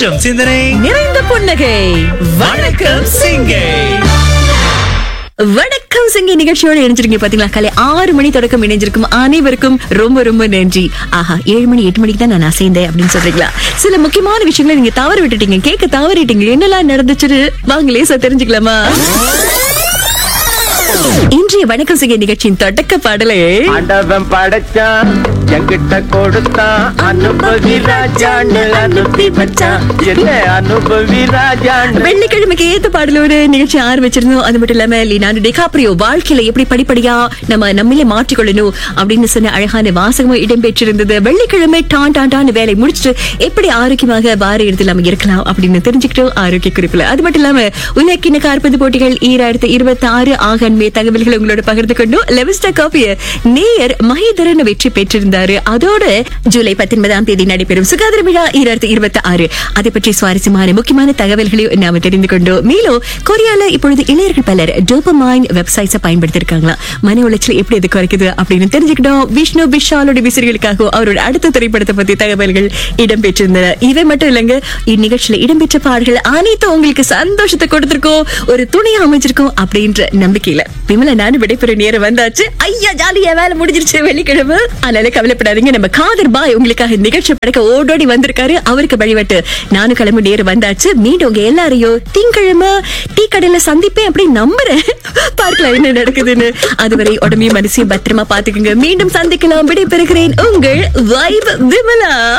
கொஞ்சம் சிந்தனை நிறைந்த புன்னகை வணக்கம் சிங்கை வணக்கம் சிங்கி நிகழ்ச்சியோட இணைஞ்சிருக்கீங்க பாத்தீங்களா காலை ஆறு மணி தொடக்கம் இணைஞ்சிருக்கும் அனைவருக்கும் ரொம்ப ரொம்ப நன்றி ஆஹா ஏழு மணி எட்டு மணிக்கு தான் நான் அசைந்தேன் அப்படின்னு சொல்றீங்களா சில முக்கியமான விஷயங்களை நீங்க தவற விட்டுட்டீங்க கேட்க தவறிட்டீங்க என்னெல்லாம் நடந்துச்சுன்னு வாங்க லேசா தெரிஞ்சுக்கலாமா இன்றைய வணக்கம் சிங்கி நிகழ்ச்சியின் தொடக்க பாடலே ஆண்டவன் படைச்சான் என்கிட்ட கொடுத்தான் அனுபவி ராஜான்னு அனுப்பி வச்சான் என்ன அனுபவி ராஜான்னு வெள்ளிக்கிழமைக்கு ஏத்த பாடலோட நிகழ்ச்சி ஆரம்பிச்சிருந்தோம் அது மட்டும் இல்லாம லினாண்டு டிகாப்ரியோ வாழ்க்கையில எப்படி படிப்படியா நம்ம நம்மளே மாற்றிக்கொள்ளணும் அப்படின்னு சொன்ன அழகான வாசகமும் இடம்பெற்றிருந்தது வெள்ளிக்கிழமை டான் டான் டான் வேலை முடிச்சுட்டு எப்படி ஆரோக்கியமாக வார இடத்துல நம்ம இருக்கலாம் அப்படின்னு தெரிஞ்சுக்கிட்டோம் ஆரோக்கிய குறிப்புல அது மட்டும் இல்லாம உலகின காற்பந்து போட்டிகள் ஈராயிரத்தி இருபத்தி ஆறு ஆகன்மே தகவல்களை உங்களோட பகிர்ந்து கொண்டோம் லெவஸ்டா காப்பிய நேயர் மஹிதரன் வெற்றி பெற்றிருந்தாரு அதோட ஜூலை பத்தொன்பதாம் தேதி நடைபெறும் சுகாதார விழா ஈராயிரத்தி இருபத்தி ஆறு அதை பற்றி சுவாரஸ்யமான முக்கியமான தகவல்களையும் நாம தெரிந்து கொண்டோம் மேலும் கொரியால இப்பொழுது இளைஞர்கள் பலர் டோபமைன் வெப்சைட்ஸை பயன்படுத்தி இருக்காங்களா மன உளைச்சல் எப்படி இது குறைக்குது அப்படின்னு தெரிஞ்சுக்கிட்டோம் விஷ்ணு விஷாலோட விசிறிகளுக்காக அவரோட அடுத்த திரைப்படத்தை பத்தி தகவல்கள் இடம்பெற்றிருந்தன இவை மட்டும் இல்லைங்க இந்நிகழ்ச்சியில இடம்பெற்ற பாடல்கள் அனைத்தும் உங்களுக்கு சந்தோஷத்தை கொடுத்திருக்கோம் ஒரு துணையை அமைச்சிருக்கோம் அப்படின்ற நம்பிக்கையில விமலா நானும் விடைபெற நேரம் வந்தாச்சு ஐயா ஜாலியா வேலை முடிஞ்சிருச்சு வெள்ளிக்கிழமை அதனால கவலைப்படாதீங்க நம்ம காதர் பாய் உங்களுக்காக நிகழ்ச்சி படைக்க ஓடோடி வந்திருக்காரு அவருக்கு வழிபட்டு நானும் கிளம்பி நேரம் வந்தாச்சு மீண்டும் உங்க எல்லாரையும் திங்கிழமை டீ கடையில சந்திப்பேன் அப்படி நம்புறேன் பார்க்கலாம் என்ன நடக்குதுன்னு அதுவரை உடம்பையும் மனசையும் பத்திரமா பாத்துக்குங்க மீண்டும் சந்திக்கலாம் விடை பெறுகிறேன் உங்கள் வைப் விமலா